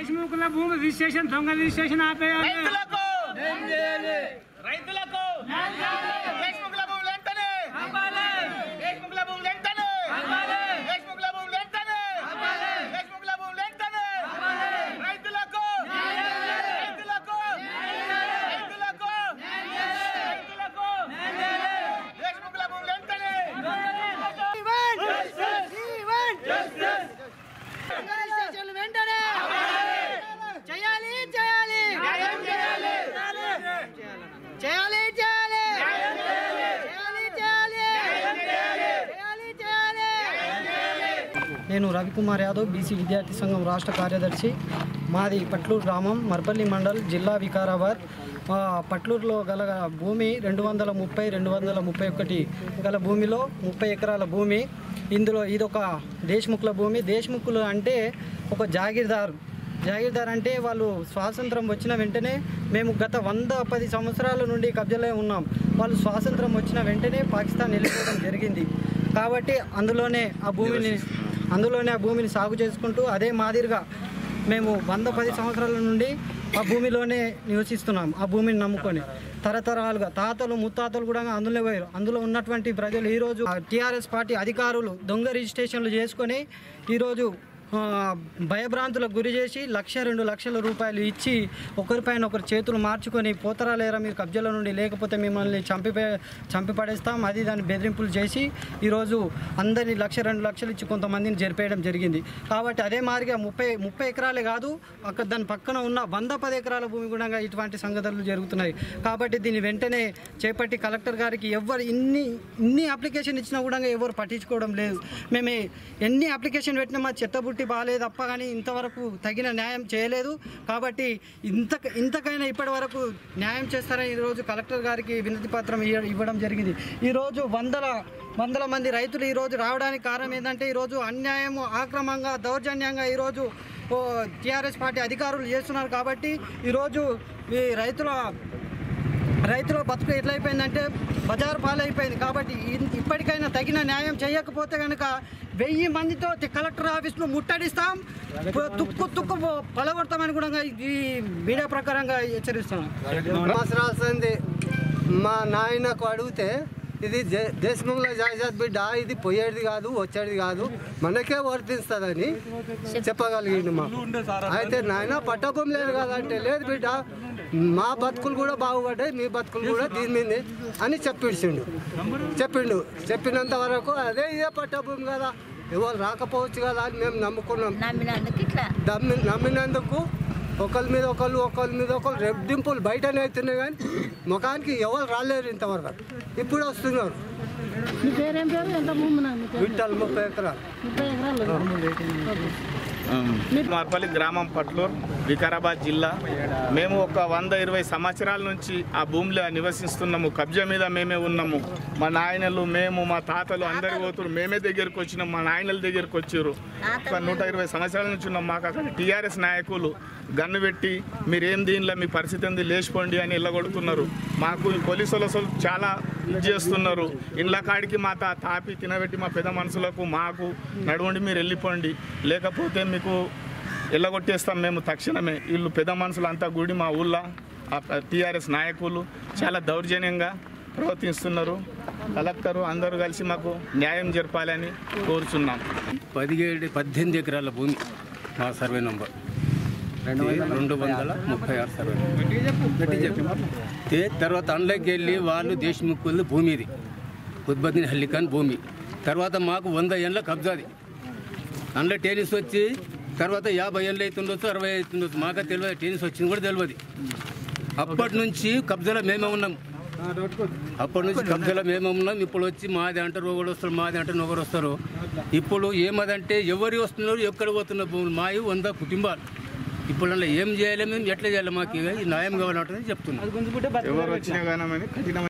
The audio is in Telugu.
దేశముఖుల భూమి రిజిస్ట్రేషన్ దొంగ రిజిస్ట్రేషన్ ఆపేయాలి రైతులకు రైతులకు దేశముఖుల భూములు వెంటనే దేశముఖుల భూములు వెంటనే దేశముఖుల భూములు వెంటనే దేశముఖుల భూములు వెంటనే రైతులకు రైతులకు రైతులకు రైతులకు దేశముఖుల భూములు వెంటనే స్టేషన్లు వెంటనే చేయాలి చేయాలి చేయాలి చేయాలి చేయాలి చేయాలి చేయాలి చేయాలి నేను రవికుమార్ యాదవ్ బీసీ విద్యార్థి సంఘం రాష్ట్ర కార్యదర్శి మాది పట్లూరు గ్రామం మర్పల్లి మండల్ జిల్లా వికారాబాద్ ఆ, పట్లూరులో గల భూమి రెండు వందల ముప్పై రెండు వందల ముప్పై ఒకటి గల భూమిలో ముప్పై ఎకరాల భూమి ఇందులో ఇదొక దేశ్ముఖుల భూమి దేశ్ముఖులు అంటే ఒక జాగీర్దారు జాగీర్దార్ అంటే వాళ్ళు స్వాతంత్రం వచ్చిన వెంటనే మేము గత వంద పది సంవత్సరాల నుండి కబ్జాలో ఉన్నాం వాళ్ళు స్వాతంత్రం వచ్చిన వెంటనే పాకిస్తాన్ వెళ్ళిపోవడం జరిగింది కాబట్టి అందులోనే ఆ భూమిని అందులోనే ఆ భూమిని సాగు చేసుకుంటూ అదే మాదిరిగా మేము వంద పది సంవత్సరాల నుండి ఆ భూమిలోనే నివసిస్తున్నాం ఆ భూమిని నమ్ముకొని తరతరాలుగా తాతలు ముత్తాతలు కూడా అందులో పోయారు అందులో ఉన్నటువంటి ప్రజలు ఈరోజు టీఆర్ఎస్ పార్టీ అధికారులు దొంగ రిజిస్ట్రేషన్లు చేసుకొని ఈరోజు ఆ, భయభ్రాంతులకు గురి చేసి లక్ష రెండు లక్షల రూపాయలు ఇచ్చి ఒకరిపైన ఒకరు చేతులు మార్చుకొని పోతరాలేరా మీరు కబ్జాల నుండి లేకపోతే మిమ్మల్ని చంపి చంపి పడేస్తాం అది దాన్ని బెదిరింపులు చేసి ఈరోజు అందరినీ లక్ష రెండు లక్షలు ఇచ్చి కొంతమందిని జరిపేయడం జరిగింది కాబట్టి అదే మాదిరిగా ముప్పై ముప్పై ఎకరాలే కాదు అక్కడ దాని పక్కన ఉన్న వంద పది ఎకరాల భూమి కూడా ఇటువంటి సంగతులు జరుగుతున్నాయి కాబట్టి దీన్ని వెంటనే చేపట్టి కలెక్టర్ గారికి ఎవరు ఇన్ని ఇన్ని అప్లికేషన్ ఇచ్చినా కూడా ఎవరు పట్టించుకోవడం లేదు మేము ఎన్ని అప్లికేషన్ పెట్టినా మా చెత్తబుట్టి బాగాలేదు తప్ప కానీ ఇంతవరకు తగిన న్యాయం చేయలేదు కాబట్టి ఇంత ఇంతకైనా ఇప్పటి వరకు న్యాయం చేస్తారని ఈరోజు కలెక్టర్ గారికి వినతి పత్రం ఇయ్య- ఇవ్వడం జరిగింది ఈరోజు వందల వందల మంది రైతులు ఈరోజు రావడానికి కారణం ఏంటంటే ఈరోజు అన్యాయం ఆక్రమంగా దౌర్జన్యంగా ఈరోజు టీఆర్ఎస్ పార్టీ అధికారులు చేస్తున్నారు కాబట్టి ఈరోజు ఈ రైతుల రైతుల బతుకు ఎట్లయిపోయిందంటే బజారు పాలైపోయింది కాబట్టి ఇ- ఇప్పటికైనా తగిన న్యాయం చేయకపోతే కనుక వెయ్యి మందితో తి- కలెక్టర్ ఆఫీస్ను ముట్టడిస్తాం తుక్కు తుక్కు పలగొడతామని కూడా ఈ మీడియా ప్రకారంగా హెచ్చరిస్తున్నాం రాసింది మా నాయనకు అడిగితే ఇది దే- దేశముఖుల జాయిజాద్ బిడ్డ ఇది పోయేది కాదు వచ్చేది కాదు మనకే వర్తిస్తుందని చెప్పగలిగిండు మా అయితే నాయన పట్టభూమి లేదు కదా అంటే లేదు బిడ్డ మా బతుకులు కూడా బాగుపడ్డాయి మీ బతుకులు కూడా దీని మీదే అని చెప్పిండు చెప్పిండు చెప్పినంత వరకు అదే ఇదే పట్టభూమి కదా ఎవరు రాకపోవచ్చు కదా అని మేము నమ్ముకున్నాం నమ్మినందుకు ఇట్లా నమ్మి నమ్మినందుకు ఒకరి మీద ఒకళ్ళు ఒకరి మీద ఒకళ్ళు రెడ్డింపులు బయటనే అవుతున్నాయి కానీ ముఖానికి ఎవరు రాలేరు ఇంతవరకు ఇప్పుడు వస్తున్నారు మీ పేరేం పేరు ఎంత భూమి ఉన్నది మీ పేరు? వింటాలు ముప్పై ఎకరాలు ముప్పై ఎకరాలు మార్పల్లి గ్రామం పట్లూరు వికారాబాద్ జిల్లా మేము ఒక వంద ఇరవై సంవత్సరాల నుంచి ఆ భూమిలో నివసిస్తున్నాము కబ్జా మీద మేమే ఉన్నాము మా నాయనలు మేము మా తాతలు అందరు పోతున్నారు మేమే దగ్గరికి వచ్చినాం మా నాయనల దగ్గరికి వచ్చారు ఒక నూట ఇరవై సంవత్సరాల నుంచి ఉన్నాం మాకు అక్కడ టీఆర్ఎస్ నాయకులు గన్ను పెట్టి మీరేం దీనిలో మీ పరిస్థితి ఉంది లేచిపోండి అని ఇళ్ళగొడుతున్నారు మాకు ఈ పోలీసులు అసలు చాలా ఇది చేస్తున్నారు ఇండ్ల కాడికి మా తా తాపి తినబెట్టి మా పెద్ద మనుషులకు మాకు నడవండి మీరు వెళ్ళిపోండి లేకపోతే మీకు ఎల్లగొట్టేస్తాం మేము తక్షణమే వీళ్ళు పెద్ద మనుషులు అంతా కూడి మా ఊళ్ళో టీఆర్ఎస్ నాయకులు చాలా దౌర్జన్యంగా ప్రవర్తిస్తున్నారు కలెక్టరు అందరూ కలిసి మాకు న్యాయం జరపాలని కోరుచున్నాం పదిహేడు పద్దెనిమిది ఎకరాల భూమి మా సర్వే నంబర్ రెండు వందల ముప్పై ఆరు సర్వే నంబర్. తే తర్వాత అండ్లకి వెళ్ళి వాళ్ళు దేశముఖులు భూమి ఇది ఉద్బద్దిని హల్లికాన్ భూమి తర్వాత మాకు వంద ఏళ్ళ కబ్జాది అందులో టెన్నిస్ వచ్చి తర్వాత యాభై ఏళ్ళు అవుతుండొచ్చు అరవై అవుతుండొచ్చు మాకే తెలియదు టెన్నిస్ వచ్చింది కూడా తెలియదు అప్పటి నుంచి కబ్జాలో మేమే ఉన్నాం అప్పటి నుంచి కబ్జాలో మేమే ఉన్నాం ఇప్పుడు వచ్చి మాది అంటారు ఒకడు వస్తారు మాది అంటారు ఒకరు వస్తారు ఇప్పుడు ఏమదంటే ఎవరు వస్తున్నారు ఎక్కడ పోతున్నారు భూములు మావి వంద కుటుంబాలు ఇప్పుడు అందులో ఏం చేయాలి మేము ఎట్లా చేయాలి మాకు ఈ న్యాయం కావాలంటే చెప్తున్నాం ఎవరు వచ్చినా కానీ కఠినమైన